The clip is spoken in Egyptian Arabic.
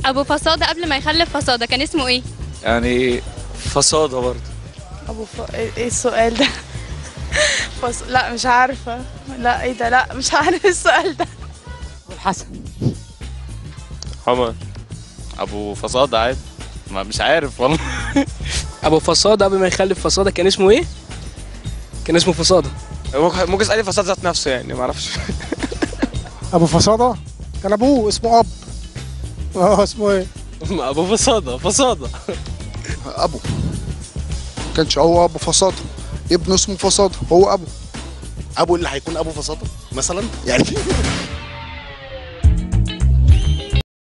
ابو فصاده قبل ما يخلف فصاده كان اسمه ايه يعني فصادة برضه ابو ف... ايه إيه السؤال ده فص... لا مش عارفه لا ايه ده لا مش عارف السؤال ده والحسن عمر ابو فصاده عادي ما مش عارف والله ابو فصاده قبل ما يخلف فصاده كان اسمه ايه كان اسمه فصاده ممكن ممكن اسالي فصاد ذات نفسه يعني ما اعرفش ابو فصاده كان ابوه اسمه اب اه اسمه ايه ابو فصاده فصاده ابو ما كانش هو ابو فصاده ابنه اسمه فصاده هو ابو ابو اللي هيكون ابو فصاده مثلا يعني